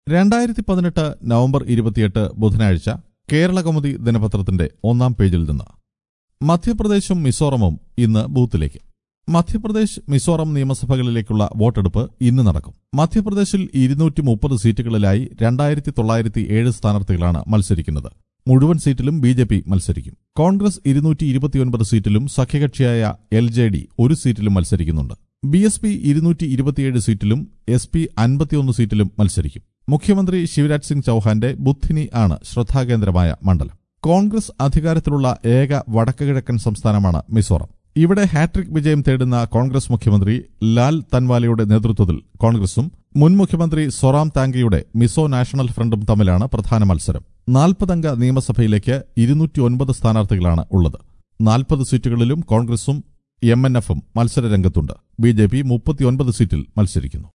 രണ്ടായിരത്തി പതിനെട്ട് നവംബർ ഇരുപത്തിയെട്ട് ബുധനാഴ്ച കേരള കൗമുദി ദിനപത്രത്തിന്റെ ഒന്നാം പേജിൽ നിന്ന് മധ്യപ്രദേശും മിസോറമും ഇന്ന് ബൂത്തിലേക്ക് മധ്യപ്രദേശ് മിസോറം നിയമസഭകളിലേക്കുള്ള വോട്ടെടുപ്പ് ഇന്ന് നടക്കും മധ്യപ്രദേശിൽ ഇരുന്നൂറ്റി മുപ്പത് സീറ്റുകളിലായി രണ്ടായിരത്തി തൊള്ളായിരത്തി ഏഴ് സ്ഥാനാർത്ഥികളാണ് മത്സരിക്കുന്നത് മുഴുവൻ സീറ്റിലും ബി ജെ പി മത്സരിക്കും കോൺഗ്രസ് ഇരുന്നൂറ്റി ഇരുപത്തിയൊൻപത് സീറ്റിലും സഖ്യകക്ഷിയായ എൽ ജെ ഡി ഒരു സീറ്റിലും മത്സരിക്കുന്നുണ്ട് ബി എസ് പി ഇരുന്നൂറ്റി ഇരുപത്തിയേഴ് സീറ്റിലും എസ് പി അൻപത്തിയൊന്ന് സീറ്റിലും മത്സരിക്കും മുഖ്യമന്ത്രി ശിവരാജ് സിംഗ് ചൌഹാന്റെ ബുദ്ധിനി ആണ് ശ്രദ്ധാകേന്ദ്രമായ മണ്ഡലം കോൺഗ്രസ് അധികാരത്തിലുള്ള ഏക വടക്കുകിഴക്കൻ സംസ്ഥാനമാണ് മിസോറം ഇവിടെ ഹാട്രിക് വിജയം തേടുന്ന കോൺഗ്രസ് മുഖ്യമന്ത്രി ലാൽ തൻവാലയുടെ നേതൃത്വത്തിൽ കോൺഗ്രസും മുൻ മുഖ്യമന്ത്രി സൊറാം താങ്കയുടെ മിസോ നാഷണൽ ഫ്രണ്ടും തമ്മിലാണ് പ്രധാന മത്സരം നാൽപ്പതംഗ നിയമസഭയിലേക്ക് ഇരുന്നൂറ്റിയൊൻപത് സ്ഥാനാർത്ഥികളാണ് ഉള്ളത് നാൽപ്പത് സീറ്റുകളിലും കോൺഗ്രസും എം എൻ എഫും മത്സരരംഗത്തുണ്ട് ബി ജെ പി മുപ്പത്തിയൊൻപത് സീറ്റിൽ മത്സരിക്കുന്നു